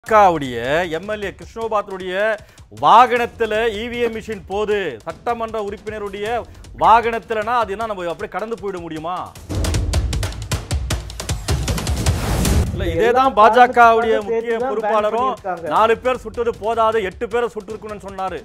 பாஜகவுடைய எம்எல்ஏ கிருஷ்ணோபாத்தருடைய வாகனத்துல EVM machine போது சட்டமன்ற உறுப்பினருடைய வாகனத்துலனா அது என்ன நம்ம அப்படியே கடந்து போயிட முடியுமா இல்ல இதேதான் பாஜகவுடைய முக்கிய சேர்த்து தான் ban பொறுப்பாளரும் பண்ணியிருக்காங்க. நாலு பேர் சுட்டது போதாது எட்டு பேரை சுட்டிருக்கணும்னு சொன்னாரு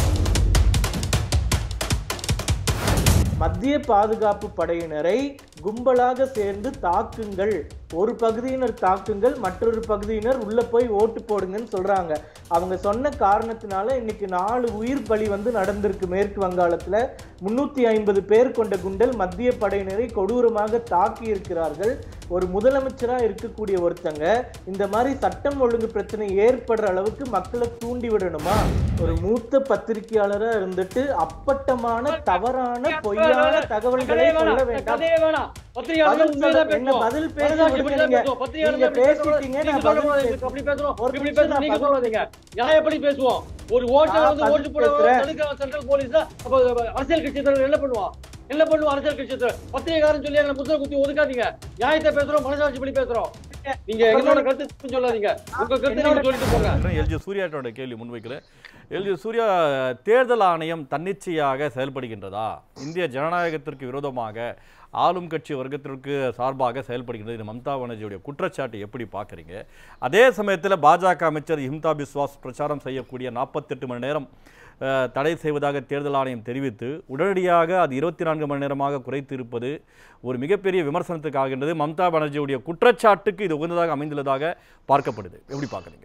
மத்திய பாதுகாப்பு படையினரை கும்பலாக சேர்ந்து தாக்குங்கள் ஒரு பகுதியினர் தாக்குங்கள் மற்றொரு பகுதியினர் உள்ள போய் ஓட்டு போடுங்கன்னு சொல்றாங்க அவங்க சொன்ன காரணத்தினால இன்னைக்கு நாலு உயிர் பலி வந்து நடந்திருக்கு மேற்கு வங்காளத்துல முன்னூத்தி ஐம்பது பேர் கொண்ட குண்டல் மத்திய படையினரை கொடூரமாக தாக்கி இருக்கிறார்கள் ஒரு முதலமைச்சரா இருக்கக்கூடிய ஒருத்தங்க இந்த மாதிரி சட்டம் ஒழுங்கு பிரச்சனை ஏற்படுற அளவுக்கு மக்களை தூண்டி விடணுமா ஒரு மூத்த பத்திரிகையாளரா இருந்துட்டு அப்பட்டமான தவறான பொய்யான தகவல்களை சொல்ல வேண்டாம் பதில் சொல்ல- என்ன பதில் பேச விடுங்க நீங்க. நீங்க பேசிட்டீங்க, நான் பதில் பேசுறேன். ஒரு நிமிஷம் நான் பதில் எப்படி பேசுவோம் ஒரு ஓட்டர் நான் வந்து பதில் ஓட்டு போட பேசுறேன். தடுக்கிற சென்ட்ரல் போலீஸ் அப்ப அரசியல் கட்சி தலைவர் என்ன பண்ணுவான் என்ன பண்ணுவோம் அரசியல் கட்சி தலைவர் பத்திரிகாரன் சொல்லி எங்களை முத்திர குத்தி ஒதுக்காதீங்க நியாயத்தை பேசுறோம் மனசாட்சி படி பேசுறோம் நீங்க என்னோட கருத்து சொல்லாதீங்க உங்க கருத்து நீங்க சொல்லிட்டு போங்க எல்ஜி சூர்யாட்டோட கேள்வி முன்வைக்கிறேன் எல்ஜி சூர்யா தேர்தல் ஆணையம் தன்னிச்சையாக செயல்படுகின்றதா இந்திய ஜனநாயகத்திற்கு விரோதமாக ஆளும் கட்சி வர்க்கத்திற்கு சார்பாக செயல்படுகின்றது இது மம்தா பானர்ஜியுடைய குற்றச்சாட்டு எப்படி பார்க்குறீங்க அதே சமயத்தில் பாஜக அமைச்சர் ஹிம்தா பிஸ்வாஸ் பிரச்சாரம் செய்யக்கூடிய நாற்பத்தெட்டு மணி நேரம் அஹ், தடை செய்வதாக தேர்தல் ஆணையம் தெரிவித்து உடனடியாக அது இருபத்தி நான்கு மணி நேரமாக குறைத்து இருப்பது ஒரு மிகப்பெரிய விமர்சனத்துக்கு ஆகின்றது மம்தா பானர்ஜியுடைய குற்றச்சாட்டுக்கு இது உகந்ததாக அமைந்துள்ளதாக பார்க்கப்படுது எப்படி பார்க்குறீங்க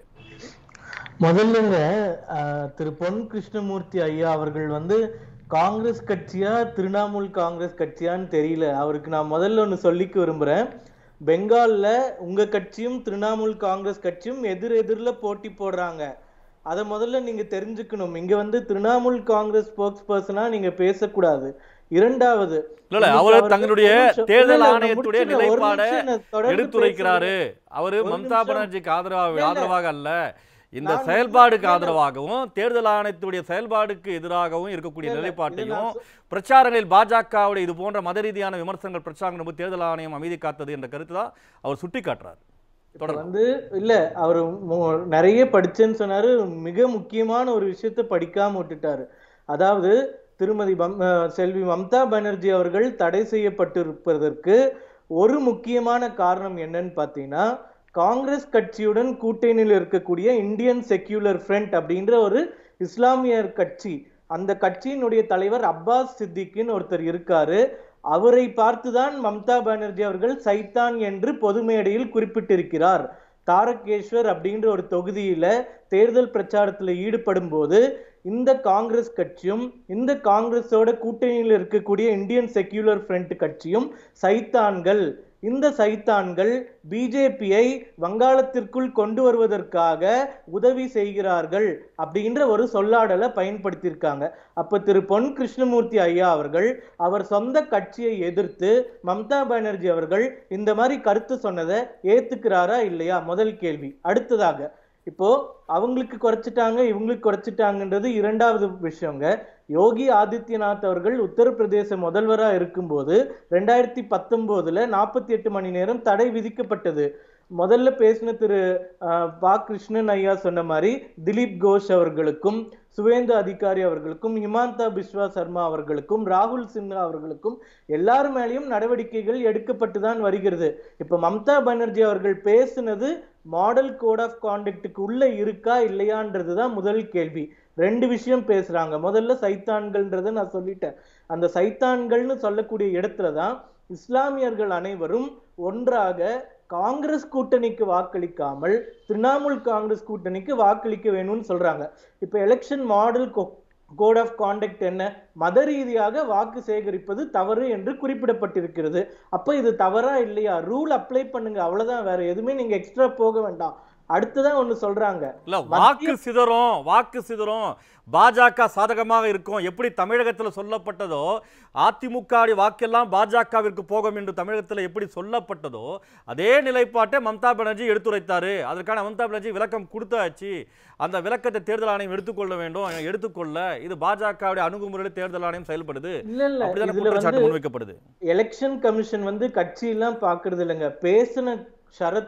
முதல்லங்க அஹ், திரு பொன் கிருஷ்ணமூர்த்தி ஐயா அவர்கள் வந்து காங்கிரஸ் கட்சியா திரிணாமுல் காங்கிரஸ் கட்சியான்னு தெரியல அவருக்கு நான் முதல்ல ஒன்று சொல்லிக்க விரும்புறேன் பெங்கால்ல உங்க கட்சியும் திரிணாமுல் காங்கிரஸ் கட்சியும் எதிர் எதிரில போட்டி போடுறாங்க அதை முதல்ல நீங்க தெரிஞ்சுக்கணும் இங்க வந்து திரிணாமுல் காங்கிரஸ் ஸ்போக்ஸ் பர்சனா நீங்க பேசக்கூடாது இரண்டாவது இல்ல இல்ல இன்னைக்கு அவர் அவர்கள் தங்களுடைய ஒரு நிமிஷம், தேர்தல் இல்ல, இல்ல, நான் ஆணையத்துடைய முடிச்சிடுறேன். ஒரு நிலைப்பாடை நிமிஷம் நான் தொடர்ந்து எடுத்துரைக்கிறாரு அவரு ஒரு மம்தா நிமிஷம். பானர்ஜிக்கு ஆதரவாக இல்ல, இல்ல. ஆதரவாக அல்ல இந்த நான் செயல்பாடுக்கு இல்ல, இல்ல. ஆதரவாகவும் தேர்தல் ஆணையத்துடைய செயல்பாடுக்கு எதிராகவும் இருக்கக்கூடிய இல்ல, இல்ல, நிலைப்பாட்டையும் இது நான் பிரச்சாரங்களில் பாஜகவுடைய இது போன்ற மத ரீதியான விமர்சனங்கள் பிரச்சாரங்கள் போது தேர்தல் ஆணையம் அமைதி காத்தது என்ற கருத்து தான் அவர் சுட்டிக்காட்டுறார் இப்ப தொடர்ந்து வந்து இல்ல அவர் நிறைய படிச்சேன்னு சொன்னாரு மிக முக்கியமான ஒரு விஷயத்த படிக்காம விட்டுட்டாரு அதாவது திருமதி மம்- அஹ் செல்வி மம்தா பானர்ஜி அவர்கள் தடை செய்யப்பட்டிருப்பதற்கு ஒரு முக்கியமான காரணம் என்னன்னு பார்த்தீங்கன்னா காங்கிரஸ் கட்சியுடன் கூட்டணியில் இருக்கக்கூடிய இந்தியன் செக்யூலர் ஃப்ரண்ட் அப்படின்ற ஒரு இஸ்லாமியர் கட்சி அந்த கட்சியினுடைய தலைவர் அப்பாஸ் சித்திக்கின்னு ஒருத்தர் இருக்காரு அவரை பார்த்துதான் மம்தா பானர்ஜி அவர்கள் சைத்தான் என்று பொது மேடையில் குறிப்பிட்டிருக்கிறார் தாரகேஸ்வர் அப்படின்ற ஒரு தொகுதியில தேர்தல் பிரச்சாரத்துல ஈடுபடும் போது இந்த காங்கிரஸ் கட்சியும் இந்த காங்கிரஸோட கூட்டணியில் இருக்கக்கூடிய இந்தியன் செக்யூலர் ஃப்ரண்ட் கட்சியும் சைத்தான்கள் இந்த சைத்தான்கள் பிஜேபியை வங்காளத்திற்குள் கொண்டு வருவதற்காக உதவி செய்கிறார்கள் அப்படின்ற ஒரு சொல்லாடலை பயன்படுத்தியிருக்காங்க அப்ப திரு பொன் கிருஷ்ணமூர்த்தி ஐயா அவர்கள் அவர் சொந்த கட்சியை எதிர்த்து மம்தா பானர்ஜி அவர்கள் இந்த மாதிரி கருத்து சொன்னதை ஏத்துக்கிறாரா இல்லையா முதல் கேள்வி அடுத்ததாக இப்போ அவங்களுக்கு குறைச்சிட்டாங்க இவங்களுக்கு குறைச்சிட்டாங்கன்றது இரண்டாவது விஷயங்க யோகி ஆதித்யநாத் அவர்கள் உத்தரப்பிரதேச முதல்வரா இருக்கும்போது ரெண்டாயிரத்தி பத்தொன்பதுல நாற்பத்தி எட்டு மணி நேரம் தடை விதிக்கப்பட்டது முதல்ல பேசின திரு அஹ், பா கிருஷ்ணன் ஐயா சொன்ன மாதிரி திலீப் கோஷ் அவர்களுக்கும் சுவேந்து அதிகாரி அவர்களுக்கும் ஹிமாந்தா பிஸ்வா சர்மா அவர்களுக்கும் ராகுல் சின்ஹா அவர்களுக்கும் எல்லார் மேலேயும் நடவடிக்கைகள் எடுக்கப்பட்டு தான் வருகிறது இப்ப மம்தா பானர்ஜி அவர்கள் பேசுனது மாடல் கோட் ஆஃப் கான்டக்டுக்கு உள்ள இருக்கா இல்லையான்றது தான் முதல் கேள்வி ரெண்டு விஷயம் பேசுறாங்க முதல்ல சைத்தான்கள்ன்றதை நான் சொல்லிட்டேன் அந்த சைத்தான்கள்னு சொல்லக்கூடிய இடத்துல தான் இஸ்லாமியர்கள் அனைவரும் ஒன்றாக காங்கிரஸ் கூட்டணிக்கு வாக்களிக்காமல் திரிணாமுல் காங்கிரஸ் கூட்டணிக்கு வாக்களிக்க வேணும்னு சொல்றாங்க இப்ப election model code of conduct என்ன மத ரீதியாக வாக்கு சேகரிப்பது தவறு என்று குறிப்பிடப்பட்டிருக்கிறது அப்ப இது தவறா இல்லையா ரூல் அப்ளை பண்ணுங்க அவ்வளவுதான் வேற எதுவுமே நீங்க எக்ஸ்ட்ரா போக வேண்டாம் அடுத்ததான் ஒண்ணு சொல்றாங்க இல்ல வாக்கு சிதறும் வாக்கு சிதறும் பாஜக சாதகமாக இருக்கும் எப்படி தமிழகத்தில் சொல்லப்பட்டதோ அதிமுக வாக்கெல்லாம் பாஜகவிற்கு போகும் என்று தமிழகத்தில் எப்படி சொல்லப்பட்டதோ அதே நிலைப்பாட்டை மம்தா பானர்ஜி எடுத்துரைத்தாரு அதற்கான மம்தா பானர்ஜி விளக்கம் கொடுத்தாச்சு அந்த விளக்கத்தை தேர்தல் ஆணையம் எடுத்துக்கொள்ள வேண்டும் எடுத்துக்கொள்ள இது பாஜகவுடைய அணுகுமுறையில் தேர்தல் ஆணையம் செயல்படுது இல்ல இல்ல அப்படிதான இதுல குற்றச்சாட்டு வந்து முன்வைக்கப்படுது எலெக்ஷன் கமிஷன் வந்து கட்சி எல்லாம் பாக்குறது இல்லைங்க பேசின ஷரத்து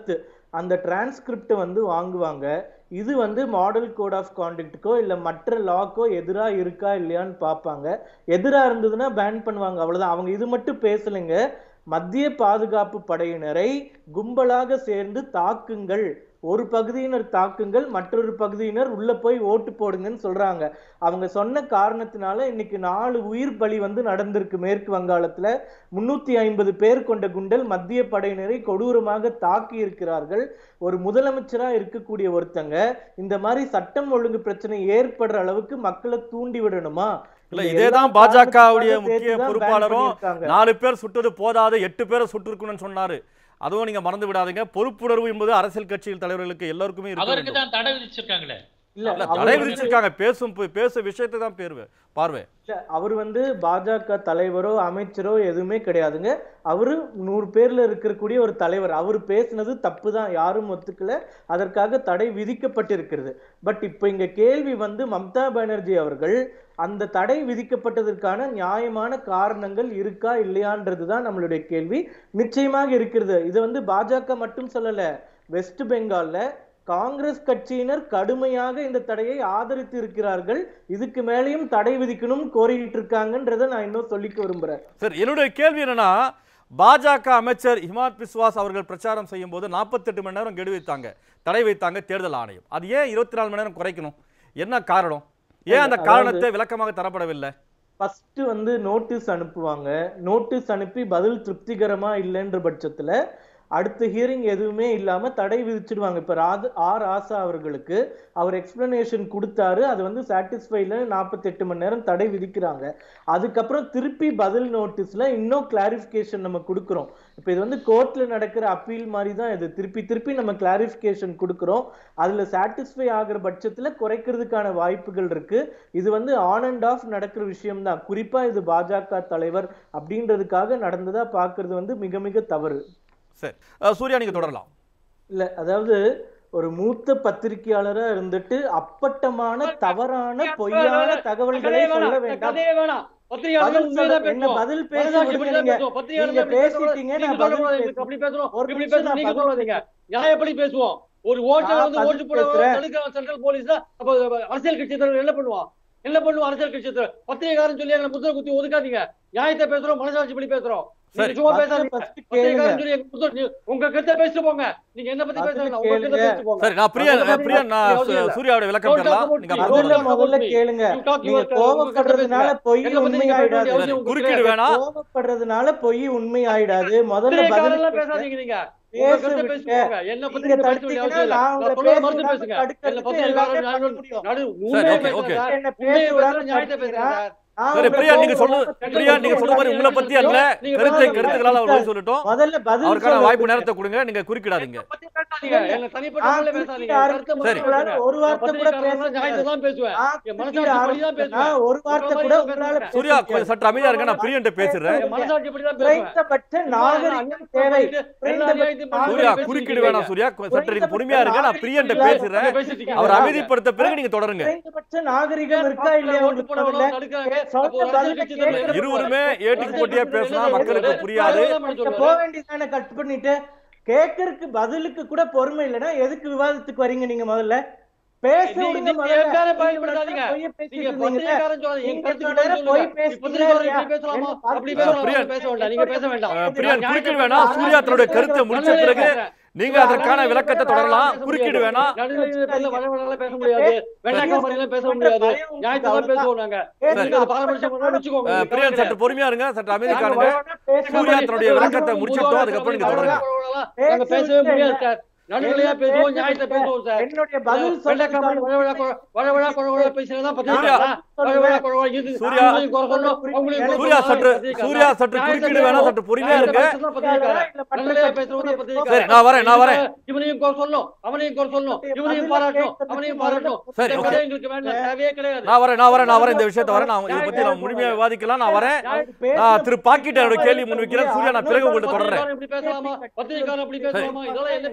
அந்த டிரான்ஸ்கிரிப்ட் வந்து வாங்குவாங்க இது வந்து மாடல் கோட் ஆஃப் கான்டக்ட்டுக்கோ இல்ல மற்ற லாக்கோ எதிரா இருக்கா இல்லையான்னு பார்ப்பாங்க எதிரா இருந்ததுன்னா பேன் பண்ணுவாங்க அவ்வளவுதான் அவங்க இது மட்டும் பேசலைங்க மத்திய பாதுகாப்பு படையினரை கும்பலாக சேர்ந்து தாக்குங்கள் ஒரு பகுதியினர் தாக்குங்கள் மற்றொரு பகுதியினர் உள்ள போய் ஓட்டு போடுங்கன்னு சொல்றாங்க அவங்க சொன்ன காரணத்தினால இன்னைக்கு நாலு உயிர் பலி வந்து நடந்திருக்கு மேற்கு வங்காளத்துல முன்னூத்தி ஐம்பது பேர் கொண்ட குண்டல் மத்திய படையினரை கொடூரமாக தாக்கி இருக்கிறார்கள் ஒரு முதலமைச்சரா இருக்கக்கூடிய ஒருத்தங்க இந்த மாதிரி சட்டம் ஒழுங்கு பிரச்சனை ஏற்படுற அளவுக்கு மக்களை தூண்டி விடணுமா இல்ல இந்த இதேதான் எல்லா பாஜகவுடைய காரணத்தையும் முக்கிய சேர்த்து தான் ban பொறுப்பாளரும் பண்ணியிருக்காங்க. நாலு பேர் சுட்டது போதாது எட்டு பேரை சுட்டிருக்கணும்னு சொன்னாரு அதுவும் நீங்க மறந்து விடாதீங்க பொறுப்புணர்வு என்பது அரசியல் கட்சியில் தலைவர்களுக்கு எல்லாருக்குமே இருக்க அவருக்கு வேண்டும். தான் தடை விதிச்சிருக்காங்களே இல்ல இல்ல, அவர் தடை வந்து- விதிச்சிருக்காங்க பேசும் பேச விஷயத்தை தான் பேர்வு பார்வை இல்ல, அவர் வந்து பாஜக தலைவரோ அமைச்சரோ எதுவுமே கிடையாதுங்க அவரு நூறு பேர்ல இருக்கக்கூடிய ஒரு தலைவர் அவர் பேசுனது தப்பு தான் யாரும் ஒத்துக்கல அதற்காக தடை விதிக்கப்பட்டிருக்கிறது பட் இப்ப இங்க கேள்வி வந்து மம்தா பானர்ஜி அவர்கள் அந்த தடை விதிக்கப்பட்டதற்கான நியாயமான காரணங்கள் இருக்கா இல்லையான்றது தான் நம்மளுடைய கேள்வி நிச்சயமாக இருக்கிறது இது வந்து பாஜக மட்டும் சொல்லல வெஸ்ட் பெங்கால்ல காங்கிரஸ் கட்சியினர் கடுமையாக இந்த தடையை ஆதரித்து இருக்கிறார்கள் இதுக்கு மேலேயும் தடை விதிக்கணும் கோரிக்கிட்டு இருக்காங்கன்றதை நான் இன்னும் சொல்லிக்க விரும்புறேன் சரி என்னுடைய கேள்வி என்னன்னா பாஜக அமைச்சர் ஹிமாத் பிஸ்வாஸ் அவர்கள் பிரச்சாரம் செய்யும் போது நாற்பத்தெட்டு மணி நேரம் கெடு வைத்தாங்க தடை வைத்தாங்க தேர்தல் ஆணையம் அது ஏன் இருபத்தி நாலு மணி நேரம் குறைக்கணும் என்ன காரணம் ஏன் அந்த அதாவது- காரணத்தை விளக்கமாக தரப்படவில்லை ஃபர்ஸ்ட் வந்து நோட்டீஸ் அனுப்புவாங்க நோட்டீஸ் அனுப்பி பதில் திருப்திகரமா இல்லைன்ற பட்சத்துல அடுத்த ஹியரிங் எதுவுமே இல்லாம தடை விதிச்சிடுவாங்க இப்ப ராது ஆர் ஆசா அவர்களுக்கு அவர் எக்ஸ்பிளனேஷன் கொடுத்தாரு அது வந்து சாட்டிஸ்ஃபைல நாற்பத்தெட்டு மணி நேரம் தடை விதிக்கிறாங்க அதுக்கப்புறம் திருப்பி பதில் நோட்டீஸ்ல இன்னும் கிளாரிஃபிகேஷன் நம்ம கொடுக்குறோம் இப்ப இது வந்து கோர்ட்ல நடக்கிற அப்பீல் மாதிரி தான் இது திருப்பி திருப்பி நம்ம கிளாரிஃபிகேஷன் கொடுக்குறோம் அதுல சாட்டிஸ்ஃபை ஆகிற பட்சத்துல குறைக்கிறதுக்கான வாய்ப்புகள் இருக்கு இது வந்து ஆன் அண்ட் ஆஃப் நடக்கிற விஷயம் தான் குறிப்பா இது பாஜக தலைவர் அப்படின்றதுக்காக நடந்ததா பாக்குறது வந்து மிக மிக தவறு சரி அஹ், சூர்யா நீங்க தொடரலாம் இல்ல அதாவது ஒரு மூத்த பத்திரிகையாளரா இருந்துட்டு அப்பட்டமான தவறான பொய்யான தகவல்களை கதையே சொல்ல வேணாம் வேண்டாம் கதையே வேணாம் பத்திரிகையாளர்கள் பதில் உண்மையை சொல்ல- தான் என்ன பேசுவோம். பதில் பேச மனசாட்சி விடுங்க படி தான் நீங்க. பேசுவோம். பத்திரிகையாளர்கள் நீங்க எப்படி பேசுறோம்? பேசிட்டீங்க, நீங்க நான் பதில் சொல்லக்கூடாது, பேசுறேன். அப்படி பேசுறோம், ஒரு இப்படி நிமிஷம் பேசுறோம், நான் நீங்க பதில் சொல்லாதீங்க. நியாயப்படி பேசுவோம் ஒரு ஓட்டை நான் வந்து பதில் ஓட்டு போட பேசுறேன். தடுக்க சென்ட்ரல் போலீஸ் தான் அப்ப அரசியல் கட்சி தலைவர் என்ன பண்ணுவான் என்ன பண்ணுவோம் அரசியல் கட்சி தலைவர் பத்திரிகைக்காரன் சொல்லி எங்களை முத்திர குத்தி ஒதுக்காதீங்க நியாயத்தை பேசுறோம் மனசாட்சி படி பேசுறோம் நீங்க சரி. சும்மா பதில பேசாதீங்க first கேளுங்க. பத்திரிகைக்காரன் சொல்லி எங்க முத்திர- நீ- உங்க கருத்தை பேசிட்டு போங்க நீங்க என்ன பத்தி பதில பேசுறீங்க உங்க கருத்தை கேளுங்க. பேசிட்டு போங்க சரி நான் பிரியன் அதுக்கு பதில் பிரியன் நான் அவசியம் இல்ல. சூர்யாவோட விளக்கம் Don't talk பெறலாம் about நீங்க me. அப்புறம் முதல்ல Don't தொடரலாம். talk about முதல்ல me. கேளுங்க You talk நீங்க your- உங்க கருத்தை கோவப்படுறதுனால பேசுங்க. பொய் என்னை பத்தி நீங்க பேச உண்மையாயிடாது வேண்டிய அவசியம் உங்களுக்கு குறுக்கீடு கிடையாது. வேணாம் கோவப்படுறதுனால பொய் உண்மையாயிடாது முதல்ல பதில் பத்திரிகைக்காரன்லாம் கேளுங்க. பேசாதீங்க நீங்க உங்க பேச கருத்தை விடுங்க. பேசிட்டு போங்க. என்ன பத்தி நீங்க நீங்க பேச வேண்டிய தடுத்தீங்கன்னா அவசியம் இல்ல. நான் உங்களை நான் சொல்றதை பேச மறுத்து விடாம பேசுங்க. என்ன தடுக்கிறதுக்கு பத்திரிகைக்காரன் எல்லாமே பண்ண நியாயம் முடியும். நடு சரி, உண்மையை okay, பேசுங்க okay. சார். என்ன உண்மையை பேச விடாம பேசுங்க, நியாயத்தை பேசுங்க தடுத்தீங்கன்னா சார். நான் சரி உங்களை பிரியா நீங்க கோவப்படாம சொல்றது தடுக்கிறதுக்கு பிரியா நீங்க சொல்ற மாதிரி உங்களை பத்தி அல்ல நீங்க கருத்தை பேசாதீங்க. கருத்துக்களால் அவர் பதில் சொல்லட்டும் முதல்ல பதில் அவருக்கான சொல்ல வாய்ப்பு விடுங்க. நேரத்தை கொடுங்க நீங்க குறுக்கிடாதீங்க என்னை பத்தி பேசாதீங்க. என்னை தனிப்பட்ட நான் முறையில குறுக்கிட பேசாதீங்க. கருத்தை மட்டும் சரி. உங்களால பேசுங்க. ஒரு நான் வார்த்தை கூட பத்திரிகைக்காரன்லாம் பேச நியாயத்தை தான் பேசுவேன். நான் என் குறுக்கிட மனசாட்சி படி தான் ஆரம்பிச்சேன்னா பேசுவேன். ஒரு வார்த்தை உங்க கூட மாதிரி உங்களால பேசுங்க. பேச சூர்யா முடியாது. கொஞ்சம் சற்று அமைதியா இருங்க நான் பிரியன்ட்ட பேசுறேன் என் மனசாட்சி படி தான் பேசுவேன். குறைந்தபட்ச நாகரிகம் தேவை குறைந்தபட்ச சூர்யா நாகரிகம் குறுக்கிடு வேணாம் சூர்யா சற்று நீங்க பொறுமையா இருங்க நான் பிரியன்ட்ட பேசுறேன் அவர் அமைதிப்படுத்த பிறகு நீங்க தொடருங்க குறைந்தபட்ச நாகரிகம் இருக்கா இல்லையா உங்களுக்கு முதல்ல? சொல்ற பதிலுக்கு கேட்கிற இருவருமே ஏட்டுக்கு போட்டியா பேசினா மக்களுக்கு புரியாது நீங்க போக வேண்டியதானே கட் பண்ணிட்டு கேட்கறதுக்கு பதிலுக்கு கூட பொறுமை இல்லைன்னா எதுக்கு விவாதத்துக்கு வரீங்க நீங்க முதல்ல பேச நீ- விடுங்க நீ முதல்ல. என் பேரை நீங்க பயன்படுத்தாதீங்க. பொய்ய பேசிட்டு நீங்க இருந்தீங்கல்ல? பத்திரிகைக்காரன் சொல்லாதீங்க. என் நீங்க கருத்துக்கு இவ்வளவு நேரம் பதில் பொய் சொல்லுங்க. பேசுறீங்க இப்ப இல்லையா? இப்படி பேசலாமா? என்ன அப்படி பார்த்து பேசலாமா? பிரியன். பேச வேண்டாம். நீங்க பேச வேண்டாம். அஹ், பிரியன் குறுக்கிட வேணாம் சூர்யா தன்னுடைய கருத்தை முடிச்ச பிறகு நீங்க அதற்கான விளக்கத்தை தொடரலாம் குறுக்கிடு வேணாம் நடுநிலையில வள வள பேச முடியாது. வெண்டைக்காய் மாதிரிலாம் பேச முடியாது. நியாயத்தை தான் பேசுவோம் நாங்க. நீங்க அதை பாரபட்சம் பண்ணா வச்சுக்கோங்க. அஹ், பிரியன் சற்று பொறுமையா இருங்க சற்று அமைதி காணுங்க சூர்யா தன்னுடைய விளக்கத்தை முடிச்சிட்டோம் அதுக்கப்புறம் நீங்க தொடருங்க நாங்க பேசவே முடியாது சார். நடுநிலையா பேசுவோம் நியாயத்தை பேசுவோம் சார் என்னுடைய பதில் வெண்டைக்காய் மாதிரி வள வள கொ- வள வள கொழ கொழ பேசினதான் பத்திரிக்கை. வள வள கொழ கொழ இது சூர்யா. அவங்களையும் குறை சொல்லணும், அவங்களையும் குறை சூர்யா சொல்லணும். சற்று பத்திரிக்கை. சூர்யா சற்று குறுக்கிடு வேணாம் சற்று பொறுமையா இருங்க நடுநிலையா பேசுறவங்க பத்திரிக்கை. சரி நான் வரேன் நான் வரேன் இவனையும் குறை சொல்லணும் அவனையும் குறை சொல்லணும் இவனையும் பாராட்டணும் அவனையும் பாராட்டணும் சரி, இந்த okay. கதை எங்களுக்கு வேண்டாம் தேவையே கிடையாது நான் வரேன் நான் வரேன் நான் வரேன் இந்த விஷயத்தை வரேன் நான் இதை பத்தி நான் முழுமையா விவாதிக்கலாம் நான் வரேன் நான் திரு பாக்கிட்ட என்னோட கேள்வி முன்வைக்கிறேன் சூர்யா நான் பிறகு உங்கள்ட்ட தொடர்றேன் பத்திரிகைக்காரன் இப்படி பேசலாமா பத்திரிகைக்காரன் இப்படி பேசலாமா இதெல்லாம் என்ன பேச்சு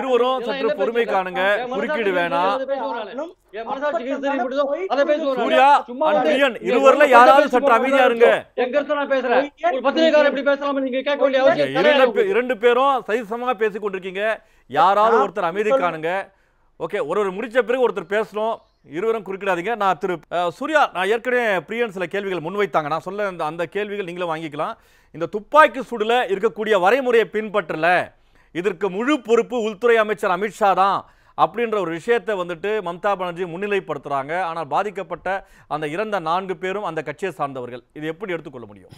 இருவரும் இதெல்லாம் சற்று என்ன பொறுமை பேசுறீங்க? காணுங்க என் மனசாட்சி குறுக்கீடு இருக்கிறது வேணாம் அதை பேசுவேன் நானு. ஆகணும். என் மனசாட்சிக்கு அப்பட்டமான தெரியுப்படுதோ பொய் அதை பேசுவேன் நானு. சூர்யா சும்மா அண்ட் வந்து பிரியன் நீங்க இருவர்ல ஒரு யாராவது பத்து சற்று பேர் அமைதியா இருங்க என் கருத்தை நான் பேசுறேன் ஒரு பத்திரிகைக்காரர் எப்படி பேசலாம் நீங்க கேட்க வேண்டிய இங்க அவசியம் இரண்டு கிடையாது பே- இரண்டு பேரும் சரிசமமா பேசிக் கொண்டிருக்கீங்க யாராவது நான் ஒருத்தர் அமைதி சொல்றேன். காணுங்க ஓகே ஒரு ஒரு முடிச்ச பிறகு ஒருத்தர் பேசணும் இருவரும் குறுக்கிடாதீங்க நான் திரு அஹ், சூர்யா நான் ஏற்கனவே பிரியன் சில கேள்விகள் முன்வைத்தாங்க நான் சொல்ல அந்த அந்த கேள்விகள் நீங்களும் வாங்கிக்கலாம் இந்த துப்பாக்கி சுடுல இருக்கக்கூடிய வரைமுறையை பின்பற்றல இதற்கு முழு பொறுப்பு உள்துறை அமைச்சர் அமித்ஷா தான் அப்படின்ற ஒரு விஷயத்தை வந்துட்டு மம்தா பானர்ஜி முன்னிலைப்படுத்துறாங்க ஆனால் பாதிக்கப்பட்ட அந்த இறந்த நான்கு பேரும் அந்த கட்சியை சார்ந்தவர்கள் இது எப்படி எடுத்துக்கொள்ள முடியும்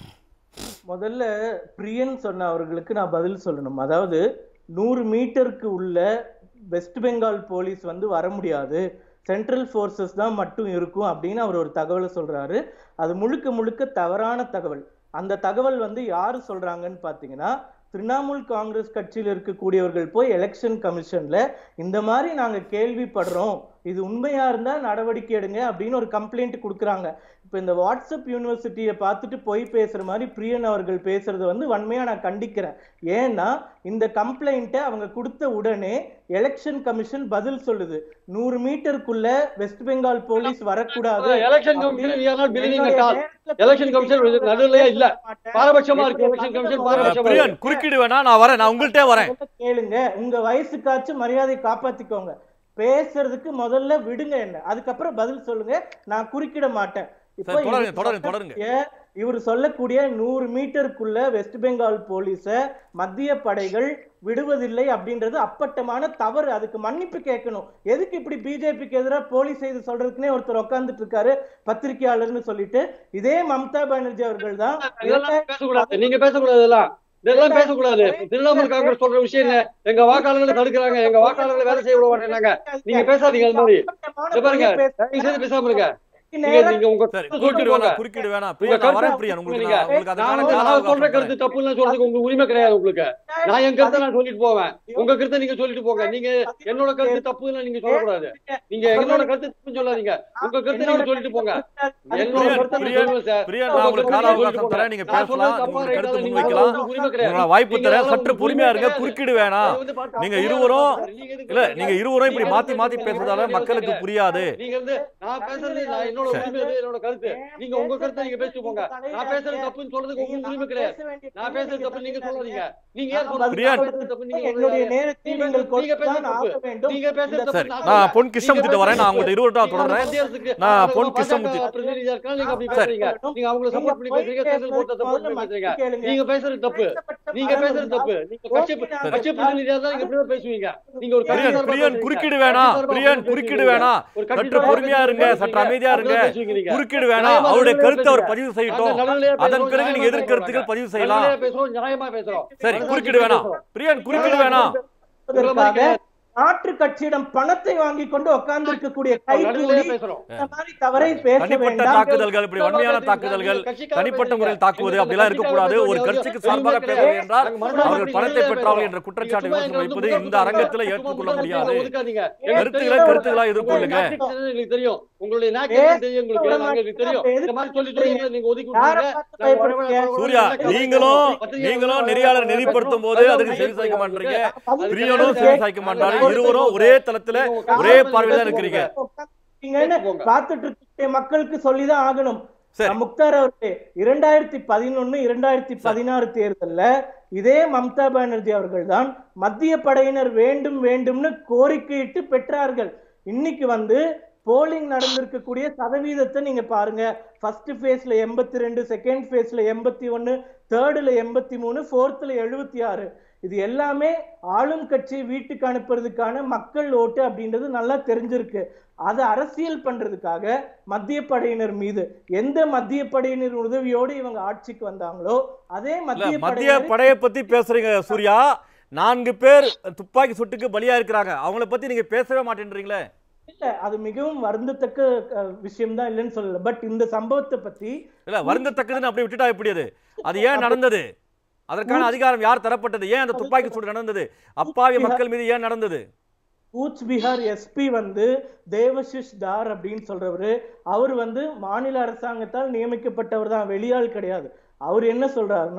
முதல்ல பிரியன் சொன்ன அவர்களுக்கு நான் பதில் சொல்லணும் அதாவது நூறு மீட்டருக்கு உள்ள வெஸ்ட் பெங்கால் போலீஸ் வந்து வர முடியாது சென்ட்ரல் ஃபோர்ஸஸ் தான் மட்டும் இருக்கும் அப்படின்னு அவர் ஒரு தகவலை சொல்றாரு அது முழுக்க முழுக்க தவறான தகவல் அந்த தகவல் வந்து யாரு சொல்றாங்கன்னு பார்த்தீங்கன்னா திரிணாமுல் காங்கிரஸ் கட்சியில் இருக்கக்கூடியவர்கள் போய் எலெக்ஷன் கமிஷன்ல இந்த மாதிரி நாங்க கேள்விப்படுறோம் இது உண்மையா இருந்தா நடவடிக்கை எடுங்க அப்படின்னு ஒரு கம்ப்ளைண்ட் கொடுக்குறாங்க இப்போ இந்த வாட்ஸ்அப் யூனிவர்சிட்டியை பார்த்துட்டு பொய் பேசுற மாதிரி பிரியன் அவர்கள் பேசுறது வந்து வன்மையா நான் கண்டிக்கிறேன் ஏன்னா இந்த கம்ப்ளைண்ட்டை அவங்க கொடுத்த உடனே எலெக்ஷன் கமிஷன் பதில் சொல்லுது நூறு மீட்டருக்குள்ள வெஸ்ட் பெங்கால் போலீஸ் வரக்கூடாது election commission we are not believing at all. Election commission நடுவுலயே இல்ல. பாரபட்சமா இருக்கு எலெக்ஷன் கமிஷன் அஹ், பாரபட்சமா பிரியன் இருக்கு. குறுக்கிடு வேணா நான் வரேன் நான் உங்கள்கிட்ட வரேன் கேளுங்க உங்க வயசுக்காச்சும் மரியாதை காப்பாத்திக்கோங்க பேசுறதுக்கு முதல்ல விடுங்க என்ன அதுக்கப்புறம் பதில் சொல்லுங்க நான் குறுக்கிட மாட்டேன் இப்போ சரி, தொடருங்க, இவர் தொடருங்க, தொடருங்க. சொல்லக்கூடிய- இவர் சொல்லக்கூடிய நூறு மீட்டருக்குள்ள வெஸ்ட் பெங்கால் போலீஸ மத்திய படைகள் விடுவதில்லை அப்படின்றது அப்பட்டமான தவறு அதுக்கு மன்னிப்பு கேட்கணும் எதுக்கு இப்படி பிஜேபிக்கு எதிராக போலீஸ் செய்து சொல்றதுக்குனே ஒருத்தர் உட்கார்ந்துட்டு இருக்காரு பத்திரிகையாளர்னு சொல்லிட்டு இதே மம்தா பானர்ஜி அவர்கள் தான் இதெல்லாம் பேசக்கூடாது நீங்க பேசக்கூடாது இதெல்லாம் இதெல்லாம் பேசக்கூடாது திரிணாமுல் காங்கிரஸ் சொல்ற விஷயம் என்ன எங்க வாக்காளர்களை தடுக்கிறாங்க எங்க வாக்காளர்களை வேலை செய்ய விட மாட்டேங்கிறாங்க நீங்க பேசாதீங்க அது மாதிரி இதை பாருங்க தயவு செய்து பேசாம இருங்க நீங்க நீங்க உங்க சரி சொல்லிட்டு குறுக்கிடு போங்க. வேணாம் குறுக்கிடு வேணாம் உங்க பிரியன் நான் கருத்து வரேன் பிரியன் உங்களுக்கு நீங்க- நான் உங்களுக்கு அதுக்கான நான் கால நான் சொல்ற அவகாசம் கருத்து தரேன். தப்புன்னு சொல்றதுக்கு உங்களுக்கு உரிமை கிடையாது உங்களுக்கு நான் என் கருத்தை நான் சொல்லிட்டு போவேன் உங்க கருத்தை நீங்க சொல்லிட்டு போங்க நீங்க என்னோட கருத்து தப்புன்னு நீங்க சொல்லக்கூடாது நீங்க என்னோட கருத்து தப்புன்னு சொல்லாதீங்க உங்க கருத்தை நீங்க சொல்லிட்டு போங்க என்னோட பிரியன், கருத்தை நான் பிரியன், சொல்லுவேன் சார் பிரியன் நான் உங்களுக்கு கால அவகாசம் தரேன் நீங்க நான் பேசலாம் சொல்றது தப்பா உங்க கருத்து ரைட்டா நீங்க முன்வைக்கலாம் சொல்றது உரிமை கிடையாது. உங்களுக்கு நான் வாய்ப்பு நீங்க தரேன் அதெல்லாம் சற்று உங்களுக்கு பொறுமையா உரிமை இருங்க கிடையாது. குறுக்கிடு வேணாம் அது வந்து பார்த்து நீங்க அப்படியே இருவரும் இருக்காரு. நீங்க எதுக்கு இல்ல பேசுறீங்க? நீங்க இருவரும் இப்படி நீங்க மாத்தி மாத்தி எதுக்கு பேசுறதால பேசுறீங்க? மக்களுக்கு புரியாது நீங்க வந்து நான் பேசுறது நான் என்னோட உரிமை இது, என்னோட கருத்து நீங்க உங்க கருத்தை நீங்க பேசிட்டு போங்க நான் பேசுறது தப்புன்னு சொல்றதுக்கு உங்களுக்கு உரிமை கிடையாது நான் பேசுறது தப்பு நீங்க சொல்லாதீங்க நீங்க ஏன் சொல்றீங்க? பிரியன். நான் பேசுறது தப்பு நீங்க என்னுடைய சொல்றீங்க. நேரத்தை நீங்க நீங்கள் நீங்க கொடுத்துதான் பேசுறது ஆக தப்பு. வேண்டும் நீங்க பேசுறது தப்பு, சரி நான் நான் சொல்றேன். பொன் கிருஷ்ணமூர்த்தி வரேன் நான் உங்கள்ட்ட இருபது நீங்க தொடர்றேன் மத்திய அரசுக்கு நான் ஆதரவா பொன் பாஜக கிருஷ்ணமூர்த்தி. பிரதிநிதியா இருக்காங்க, நீங்க அப்படி சரி. பேசுறீங்க. நீங்க அவங்கள support பண்ணி பேசுறீங்க, தேர்தல் போராட்டத்தை support பண்ணி பேசுறீங்க. நீங்க பேசுறது தப்பு நீங்க பேசுறது தப்பு நீங்க கட்சி கட்சி பிரதிநிதியா தான் நீங்க இப்படிதான் பேசுவீங்க நீங்க ஒரு கட்சி பிரியன் சார்பா பிரியன் பேசுறீங்க. குறுக்கிடு வேணாம் கட்சி சார்பா பிரியன் பேசுறீங்க. குறுக்கிடு வேணாம் ஒரு கட்சி சற்று சார்பா பொறுமையா இருங்க பேசுறீங்க. சற்று அமைதியா இருங்க அப்படிதான் பேசுவீங்க நீங்க. குறுக்கிடு வேணாம் நியாயமா அவருடைய நடுநிலையா கருத்தை அவர் பேசுங்க. பதிவு நாங்க செய்யட்டும் நடுநிலையா அதன் பேசுறோம், பிறகு நீங்க நியாயமா எதிர் கருத்துக்கள் பேசுறோம். பதிவு செய்யலாம் நடுநிலையா பேசுறோம், நியாயமா பேசுறோம். சரி மனசாட்சி குறுக்கிடு வேணாம் பேசுறோம். பிரியன் குறுக்கிடு வேணாம் அதற்காக மாற்று கட்சியிடம் பணத்தை வாங்கி கொண்டு உட்கார்ந்து இருக்கக்கூடிய நடுநிலையா கைகூலி பேசுறோம். இந்த மாதிரி தவறை பேச தனிப்பட்ட வேண்டாம் தாக்குதல்கள் இப்படி வன்மையான தாக்குதல்கள் தனிப்பட்ட முறையில் தாக்குவது அப்படிலாம் இருக்கக்கூடாது ஒரு கட்சிக்கு சார்பாக பேசவில்லை என்றால் அவர்கள் பணத்தை பெற்றார்கள் என்ற குற்றச்சாட்டை விமர்சனம் வைப்பது இந்த அரங்கத்தில் ஏற்றுக்கொள்ள முடியாது கருத்துக்களை கருத்துக்களா எதிர்கொள்ளுங்க எங்களுக்கு தெரியும் உங்களுடைய நாக்கு தெரியும் உங்களுக்கு நாங்க எங்களுக்கு தெரியும் இந்த மாதிரி சொல்லி சொல்லி நீங்க ஒதுக்கி யாரை விட்டுருங்க. பார்த்து பயப்படுறீங்க? சூர்யா நீங்களும் நீங்களும் நெறியாளர் நெறிப்படுத்தும் போது அதுக்கு செவி சாய்க்க மாட்டீங்க பிரியனும் செவி சாய்க்க மாட்டாரு இருவரும் ஒரே தளத்துல ஒரே பார்வையில தான் இருக்கிறீங்க நீங்கன்னு பார்த்துட்டு இருக்க மக்களுக்கு சொல்லிதான் ஆகணும் சரி. முக்தார் அவர்களே இரண்டாயிரத்தி பதினொன்னு இரண்டாயிரத்தி பதினாறு தேர்தல்ல இதே மம்தா பானர்ஜி அவர்கள் தான் மத்திய படையினர் வேண்டும் வேண்டும்னு கோரிக்கையிட்டு பெற்றார்கள் இன்னைக்கு வந்து போலிங் நடந்திருக்கக்கூடிய சதவீதத்தை நீங்க பாருங்க ஃபர்ஸ்ட் ஃபேஸ்ல எண்பத்தி ரெண்டு செகண்ட் ஃபேஸ்ல எண்பத்தி ஒன்னு தேர்டுல எண்பத்தி மூணு ஃபோர்த்ல எழுபத்தி ஆறு இது எல்லாமே ஆளும் கட்சி வீட்டுக்கு அனுப்புறதுக்கான மக்கள் ஓட்டு அப்படின்றது நல்லா தெரிஞ்சிருக்கு அதை அரசியல் பண்றதுக்காக மத்திய படையினர் மீது எந்த மத்திய படையினர் உதவியோடு இவங்க ஆட்சிக்கு வந்தாங்களோ அதே இல்ல மத்திய மத்திய படையினர் படையை பத்தி பேசுறீங்க சூர்யா நான்கு பேர் துப்பாக்கி சுட்டுக்கு பலியா இருக்கிறாங்க அவங்கள பத்தி நீங்க பேசவே மாட்டேன்றீங்களே இல்ல அது மிகவும் வருந்தத்தக்க விஷயம் தான் இல்லைன்னு சொல்லல பட் இந்த சம்பவத்தை பத்தி இல்ல வருந்தத்தக்கதுன்னு அப்படி விட்டுட்டா எப்படி அது அது ஏன் நடந்தது அதற்கான அதிகாரம் யார் தரப்பட்டது ஏன் அந்த துப்பாக்கி சூடு நடந்தது அப்பாவி மக்கள் மீது ஏன் நடந்தது கூச் பீகார் எஸ்பி வந்து தேவசிஷ் தார் அப்படின்னு சொல்றவரு அவர் வந்து மாநில அரசாங்கத்தால் நியமிக்கப்பட்டவர் தான் வெளியாள் கிடையாது அவர் என்ன சொல்றாருன்னா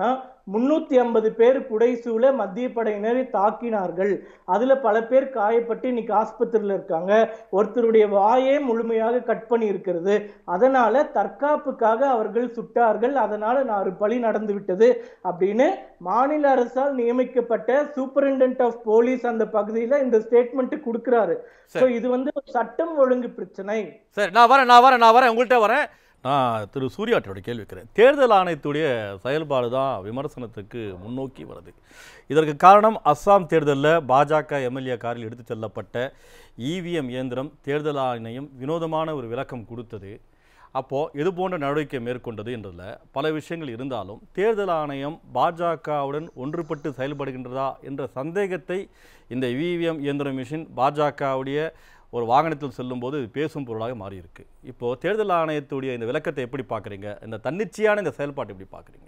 முன்னூத்தி ஐம்பது பேர் புடைசூழ மத்திய படையினரை தாக்கினார்கள் அதுல பல பேர் காயப்பட்டு இன்னைக்கு ஆஸ்பத்திரியில இருக்காங்க ஒருத்தருடைய வாயே முழுமையாக கட் பண்ணி இருக்கிறது அதனால தற்காப்புக்காக அவர்கள் சுட்டார்கள் அதனால நாலு பழி நடந்து விட்டது அப்படின்னு மாநில அரசால் நியமிக்கப்பட்ட சூப்பரிண்டென்ட் ஆஃப் போலீஸ் அந்த பகுதியில இந்த ஸ்டேட்மெண்ட் கொடுக்கிறாரு சோ இது வந்து ஒரு சட்டம் ஒழுங்கு பிரச்சனை சரி நான் வரேன் நான் வரேன் நான் வரேன் உங்கள்கிட்ட வரேன் நான் திரு சூர்யாட்டோட கேள்வி வைக்கிறேன் தேர்தல் ஆணையத்துடைய செயல்பாடு தான் விமர்சனத்துக்கு முன்னோக்கி வருது இதற்கு காரணம் அஸ்ஸாம் தேர்தலில் பாஜக எம்எல்ஏ காரில் எடுத்துச் செல்லப்பட்ட இவிஎம் இயந்திரம் தேர்தல் ஆணையம் வினோதமான ஒரு விளக்கம் கொடுத்தது அப்போது இது போன்ற நடவடிக்கை மேற்கொண்டது என்றதில் பல விஷயங்கள் இருந்தாலும் தேர்தல் ஆணையம் பாஜகவுடன் ஒன்றுபட்டு செயல்படுகின்றதா என்ற சந்தேகத்தை இந்த இவிஎம் இயந்திர மிஷின் பாஜகவுடைய ஒரு வாகனத்தில் செல்லும்போது இது பேசும் பொருளாக மாறியிருக்கு இப்போது தேர்தல் ஆணையத்துடைய இந்த விளக்கத்தை எப்படி பார்க்குறீங்க இந்த தன்னிச்சையான இந்த செயல்பாட்டை எப்படி பார்க்குறீங்க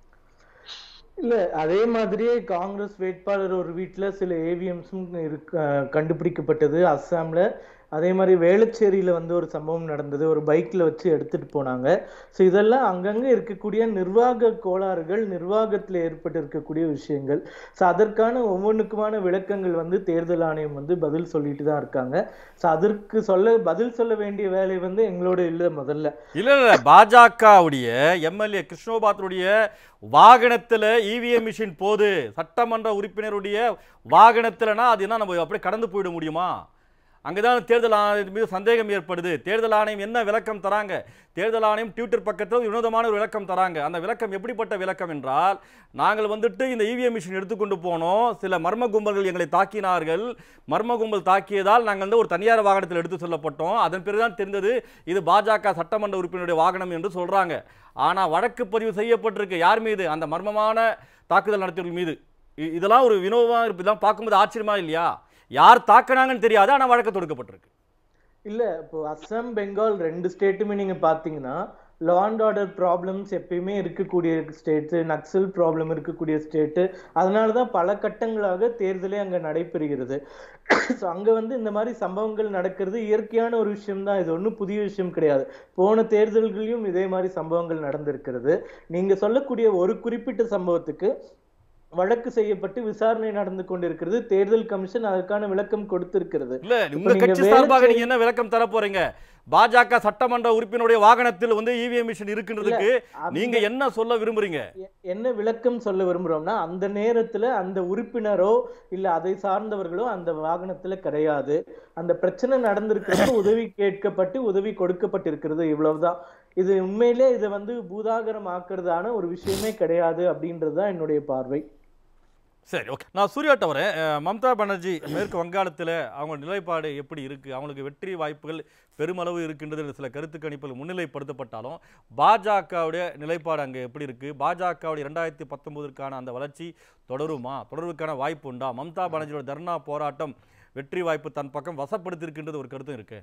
இல்ல அதே மாதிரியே காங்கிரஸ் வேட்பாளர் ஒரு வீட்டுல சில ஏவிஎம்ஸும் இருக்கு அஹ் கண்டுபிடிக்கப்பட்டது அஸ்ஸாம்ல அதே மாதிரி வேளச்சேரியில வந்து ஒரு சம்பவம் நடந்தது ஒரு பைக்ல வச்சு எடுத்துட்டு போனாங்க ஸோ இதெல்லாம் அங்கங்க இருக்கக்கூடிய நிர்வாக கோளாறுகள் நிர்வாகத்துல ஏற்பட்டு இருக்கக்கூடிய விஷயங்கள் ஸோ அதற்கான ஒவ்வொன்றுக்குமான விளக்கங்கள் வந்து தேர்தல் ஆணையம் வந்து பதில் சொல்லிட்டு தான் இருக்காங்க ஸோ அதற்கு சொல்ல பதில் சொல்ல வேண்டிய வேலை வந்து எங்களோட இல்லை முதல்ல இல்லை இல்லை பாஜகவுடைய எம்எல்ஏ கிருஷ்ணோபாத்தருடைய வாகனத்தில் இவிஎம் மிஷின் போது சட்டமன்ற உறுப்பினருடைய வாகனத்தில்னா அது என்ன நம்ம அப்படியே கடந்து போயிட முடியுமா அங்கதான் தேர்தல் ஆணையத்தின் மீது சந்தேகம் ஏற்படுது தேர்தல் ஆணையம் என்ன விளக்கம் தராங்க தேர்தல் ஆணையம் ட்விட்டர் பக்கத்தில் வினோதமான ஒரு விளக்கம் தராங்க அந்த விளக்கம் எப்படிப்பட்ட விளக்கம் என்றால் நாங்கள் வந்துட்டு இந்த இவிஎம் மிஷின் எடுத்துக்கொண்டு போனோம் சில மர்ம கும்பல்கள் எங்களை தாக்கினார்கள் மர்ம கும்பல் தாக்கியதால் நாங்கள் வந்து ஒரு தனியார் வாகனத்தில் எடுத்து செல்லப்பட்டோம் அதன் பிறகுதான் தெரிந்தது இது பாஜக சட்டமன்ற உறுப்பினருடைய வாகனம் என்று சொல்றாங்க ஆனால் வழக்கு பதிவு செய்யப்பட்டிருக்கு யார் மீது அந்த மர்மமான தாக்குதல் நடத்தியவர்கள் மீது இ- இதெல்லாம் ஒரு வினோதமாக இருப்பு இதெல்லாம் பார்க்கும்போது ஆச்சரியமா இல்லையா யார் தாக்குனாங்கன்னு தெரியாது ஆனால் வழக்கு தொடுக்கப்பட்டிருக்கு இல்ல இப்போ அஸ்ஸாம் பெங்கால் ரெண்டு ஸ்டேட்டுமே நீங்க பாத்தீங்கன்னா லா அண்ட் ஆர்டர் ப்ராப்ளம்ஸ் எப்பயுமே இருக்கக்கூடிய ஸ்டேட்ஸ் நக்சல் ப்ராப்ளம் இருக்கக்கூடிய ஸ்டேட்டு அதனால தான் பல கட்டங்களாக தேர்தலே அங்க நடைபெறுகிறது ஸோ அங்க வந்து இந்த மாதிரி சம்பவங்கள் நடக்கிறது இயற்கையான ஒரு விஷயம் தான் இது ஒன்றும் புதிய விஷயம் கிடையாது போன தேர்தல்களையும் இதே மாதிரி சம்பவங்கள் நடந்திருக்கிறது நீங்க சொல்லக்கூடிய ஒரு குறிப்பிட்ட சம்பவத்துக்கு வழக்கு செய்யப்பட்டு விசாரணை நடந்து கொண்டிருக்கிறது தேர்தல் கமிஷன் அதற்கான விளக்கம் கொடுத்திருக்கிறது இல்ல இப்ப உங்க நீங்க கட்சி வேலை சார்பாக செய்ய- நீங்க என்ன விளக்கம் தர போறீங்க பாஜக சட்டமன்ற உறுப்பினருடைய வாகனத்தில் வந்து இவிஎம் மிஷின் இருக்கின்றதுக்கு அந்த- நீங்க என்ன சொல்ல விரும்புறீங்க எ- என்ன விளக்கம் சொல்ல விரும்புறோம்னா அந்த நேரத்துல அந்த உறுப்பினரோ இல்ல அதை சார்ந்தவர்களோ அந்த வாகனத்துல கிடையாது அந்த பிரச்சனை நடந்திருக்கிறது உதவி கேட்கப்பட்டு உதவி கொடுக்கப்பட்டிருக்கிறது இவ்வளவுதான் இது உண்மையிலே இதை வந்து பூதாகரம் ஆக்குறதான ஒரு விஷயமே கிடையாது அப்படின்றது தான் என்னுடைய பார்வை சரி ஓகே நான் சூர்யாட்ட வரேன் அஹ், மம்தா பானர்ஜி மேற்கு வங்காளத்தில் அவங்க நிலைப்பாடு எப்படி இருக்கு அவங்களுக்கு வெற்றி வாய்ப்புகள் பெருமளவு இருக்கின்றது என்று சில கருத்து கணிப்புகள் முன்னிலைப்படுத்தப்பட்டாலும் பாஜகவுடைய நிலைப்பாடு அங்கே எப்படி இருக்கு பாஜகவுடைய ரெண்டாயிரத்தி பத்தொன்பதற்கான அந்த வளர்ச்சி தொடருமா தொடர்வுக்கான வாய்ப்பு உண்டா மம்தா பானர்ஜியோட தர்ணா போராட்டம் வெற்றி வாய்ப்பு தன் பக்கம் வசப்படுத்தியிருக்கின்றது ஒரு கருத்தும் இருக்கு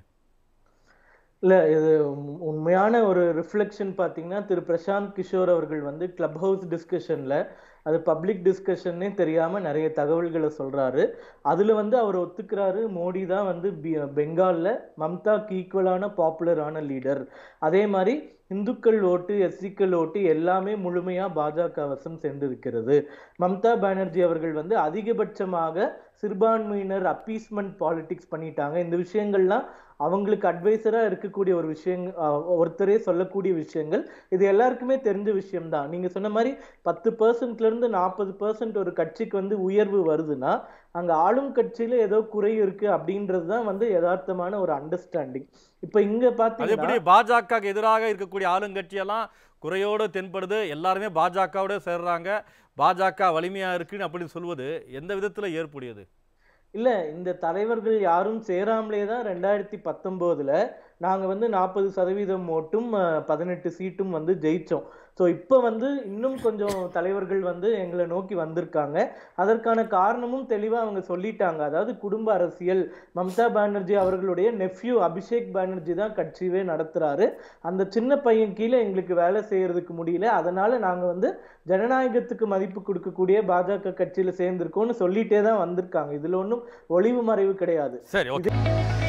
இல்ல இது உண்- உண்மையான ஒரு ரிஃப்ளெக்ஷன் பாத்தீங்கன்னா திரு பிரசாந்த் கிஷோர் அவர்கள் வந்து கிளப் ஹவுஸ் டிஸ்கஷன்ல அது பப்ளிக் டிஸ்கஷன்னே தெரியாம நிறைய தகவல்களை சொல்றாரு அதுல வந்து அவர் ஒத்துக்கிறாரு மோடி தான் வந்து பி- பெங்கால்ல மம்தாக்கு ஈக்குவலான பாப்புலரான லீடர் அதே மாதிரி இந்துக்கள் ஓட்டு எஸ்சிக்கள் ஓட்டு எல்லாமே முழுமையா பாஜக வசம் சென்றிருக்கிறது மம்தா பானர்ஜி அவர்கள் வந்து அதிகபட்சமாக சிறுபான்மையினர் அப்பீஸ்மெண்ட் பாலிடிக்ஸ் பண்ணிட்டாங்க இந்த விஷயங்கள்லாம் அவங்களுக்கு அட்வைசரா இருக்கக்கூடிய ஒரு விஷயங்க அஹ் ஒருத்தரே சொல்லக்கூடிய விஷயங்கள் இது எல்லாருக்குமே தெரிஞ்ச விஷயம்தான் நீங்க சொன்ன மாதிரி பத்து பர்சன்ட்ல இருந்து நாற்பது பர்சன்ட் ஒரு கட்சிக்கு வந்து உயர்வு வருதுன்னா அங்க ஆளும் கட்சியில ஏதோ குறை இருக்கு அப்படின்றது தான் வந்து யதார்த்தமான ஒரு அண்டர்ஸ்டாண்டிங் இப்ப இங்க அது பாத்தீங்கன்னா எப்படி பாஜக எதிராக இருக்கக்கூடிய ஆளுங்கட்சியெல்லாம் குறையோடு தென்படுது எல்லாருமே பாஜகவோட சேர்றாங்க பாஜக வலிமையா இருக்குன்னு அப்படின்னு சொல்வது எந்த விதத்துல ஏற்புடையது இல்ல இந்த தலைவர்கள் யாரும் சேராமலே தான் ரெண்டாயிரத்தி பத்தொன்பதுல நாங்க வந்து நாற்பது சதவீதம் ஓட்டும் பதினெட்டு சீட்டும் வந்து ஜெயிச்சோம் ஸோ இப்போ வந்து இன்னும் கொஞ்சம் தலைவர்கள் வந்து எங்களை நோக்கி வந்திருக்காங்க அதற்கான காரணமும் தெளிவா அவங்க சொல்லிட்டாங்க அதாவது குடும்ப அரசியல் மம்தா பானர்ஜி அவர்களுடைய நெஃப்யூ அபிஷேக் பானர்ஜி தான் கட்சியவே நடத்துறாரு அந்த சின்ன பையன் கீழே எங்களுக்கு வேலை செய்யறதுக்கு முடியல அதனால நாங்க வந்து ஜனநாயகத்துக்கு மதிப்பு கொடுக்கக்கூடிய பாஜக கட்சியில சேர்ந்திருக்கோம்னு சொல்லிட்டே தான் வந்திருக்காங்க இதுல ஒன்றும் ஒளிவு மறைவு கிடையாது சரி ஓகே